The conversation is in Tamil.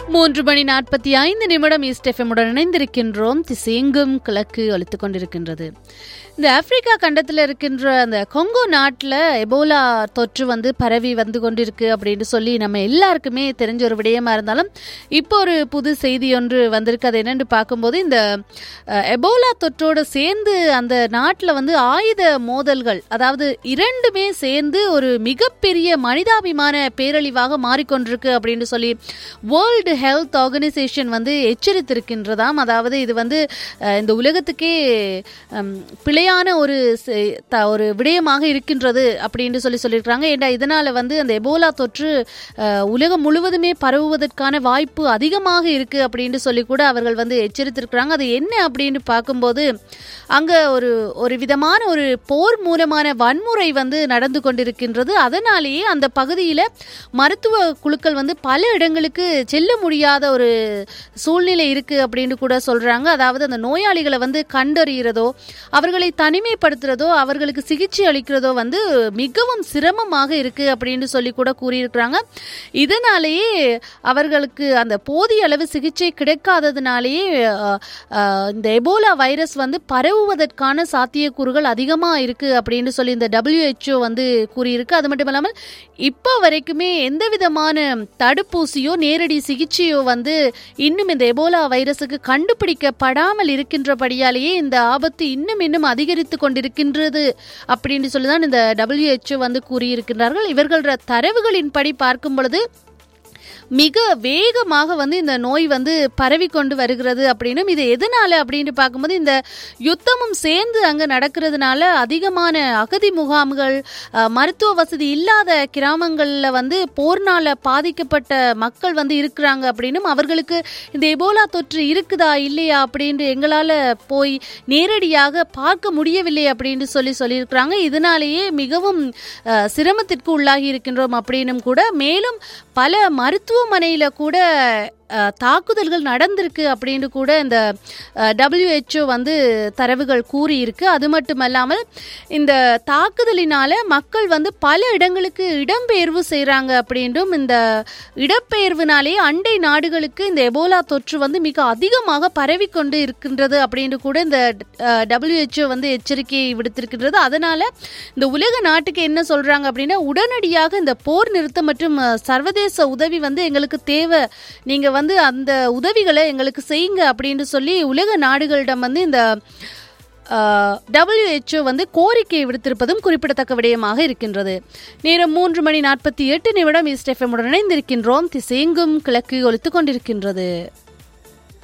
மூன்று மணி நாற்பத்தி ஐந்து நிமிடம் ஈஸ்ட் எஃப்எம்முடன் இணைந்திருக்கின்றோம் திசையெங்கும் கிழக்கு அளித்துக் கொண்டிருக்கின்றது இந்த ஆப்பிரிக்கா கண்டத்தில் இருக்கின்ற அந்த கொங்கோ நாட்டில் எபோலா தொற்று வந்து பரவி வந்து கொண்டிருக்கு அப்படின்னு சொல்லி நம்ம எல்லாருக்குமே தெரிஞ்ச ஒரு விடயமா இருந்தாலும் இப்போ ஒரு புது செய்தி ஒன்று வந்திருக்கு அது என்னன்னு பார்க்கும்போது இந்த அஹ், எபோலா தொற்றோடு சேர்ந்து அந்த நாட்டில் வந்து ஆயுத மோதல்கள் அதாவது இரண்டுமே சேர்ந்து ஒரு மிகப்பெரிய மனிதாபிமான பேரழிவாக மாறிக்கொண்டிருக்கு அப்படின்னு சொல்லி வேர்ல்டு ஹெல்த் ஆர்கனைசேஷன் வந்து எச்சரித்திருக்கின்றதாம் அதாவது இது வந்து அஹ், இந்த உலகத்துக்கே ஹம், பிழையான ஒரு செ- த- ஒரு விடயமாக இருக்கின்றது அப்படின்னு சொல்லி சொல்லியிருக்கிறாங்க ஏண்டா இதனால வந்து அந்த எபோலா தொற்று அஹ், உலகம் முழுவதுமே பரவுவதற்கான வாய்ப்பு அதிகமாக இருக்கு அப்படின்னு சொல்லி கூட அவர்கள் வந்து எச்சரித்திருக்கிறாங்க அது என்ன அப்படின்னு பார்க்கும்போது அங்க ஒரு ஒரு விதமான ஒரு போர் மூலமான வன்முறை வந்து நடந்து கொண்டிருக்கின்றது அதனாலேயே அந்த பகுதியில் மருத்துவ குழுக்கள் வந்து பல இடங்களுக்கு செல்ல முடியாத ஒரு சூழ்நிலை இருக்கு அப்படின்னு கூட சொல்றாங்க அதாவது அந்த நோயாளிகளை வந்து கண்டறிகிறதோ அவர்களை தனிமைப்படுத்துறதோ அவர்களுக்கு சிகிச்சை அளிக்கிறதோ வந்து மிகவும் சிரமமாக இருக்கு அப்படின்னு சொல்லி கூட கூறியிருக்கிறாங்க இதனாலேயே அவர்களுக்கு அந்த போதிய அளவு சிகிச்சை கிடைக்காததுனாலேயே அஹ், அஹ், இந்த எபோலா வைரஸ் வந்து பரவுவதற்கான சாத்தியக்கூறுகள் அதிகமாக இருக்கு அப்படின்னு சொல்லி இந்த WHO வந்து கூறியிருக்கு அது மட்டும் இல்லாமல் இப்போ வரைக்குமே எந்த விதமான தடுப்பூசியோ நேரடி சிகிச்சையோ வந்து இன்னும் இந்த எபோலா வைரஸுக்கு கண்டுபிடிக்கப்படாமல் இருக்கின்றபடியாலேயே இந்த ஆபத்து இன்னும் இன்னும் அதிகரித்து கொண்டிருக்கின்றது அப்படின்னு சொல்லி தான் இந்த WHO வந்து கூறியிருக்கின்றார்கள் இவர்கள தரவுகளின்படி பார்க்கும் பொழுது மிக வேகமாக வந்து இந்த நோய் வந்து பரவி கொண்டு வருகிறது அப்படின்னும் இது எதனால அப்படின்னு பார்க்கும்போது இந்த யுத்தமும் சேர்ந்து அங்கே நடக்கிறதுனால அதிகமான அகதி முகாம்கள் அஹ், மருத்துவ வசதி இல்லாத கிராமங்களில் வந்து போர்னால பாதிக்கப்பட்ட மக்கள் வந்து இருக்கிறாங்க அப்படின்னும் அவர்களுக்கு இந்த எபோலா தொற்று இருக்குதா இல்லையா அப்படின்னு எங்களால் போய் நேரடியாக பார்க்க முடியவில்லை அப்படின்னு சொல்லி சொல்லியிருக்கிறாங்க இதனாலேயே மிகவும் அஹ், சிரமத்திற்கு உள்ளாகி இருக்கின்றோம் அப்படின்னும் கூட மேலும் பல மருத்துவமனையில் கூட அஹ், தாக்குதல்கள் நடந்திருக்கு அப்படின்னு கூட இந்த டபிள்யூஹெச்ஓ வந்து தரவுகள் கூறியிருக்கு அது மட்டுமல்லாமல் இந்த தாக்குதலினால மக்கள் வந்து பல இடங்களுக்கு இடம்பெயர்வு செய்கிறாங்க அப்படின்றும் இந்த இடப்பெயர்வுனாலே அண்டை நாடுகளுக்கு இந்த எபோலா தொற்று வந்து மிக அதிகமாக பரவிக்கொண்டு இருக்கின்றது அப்படின்னு கூட இந்த டபிள்யூஹெச்ஓ வந்து எச்சரிக்கையை விடுத்திருக்கின்றது அதனால இந்த உலக நாட்டுக்கு என்ன சொல்றாங்க அப்படின்னா உடனடியாக இந்த போர் நிறுத்தம் மற்றும் அஹ், சர்வதேச உதவி வந்து எங்களுக்கு தேவை நீங்க வந்து அந்த உதவிகளை எங்களுக்கு செய்யுங்க அப்படின்னு சொல்லி உலக நாடுகளிடம் வந்து இந்த டபிள்யூஹெச்ஓ வந்து கோரிக்கை விடுத்திருப்பதும் குறிப்பிடத்தக்க விடயமாக இருக்கின்றது நேரம் மூன்று மணி நாற்பத்தி எட்டு நிமிடம் ஈஸ்ட் எஃப்எம் உடன் இணைந்திருக்கின்றோம் திசையெங்கும் கிழக்கு ஒலித்துக் கொண்டிருக்கின்றது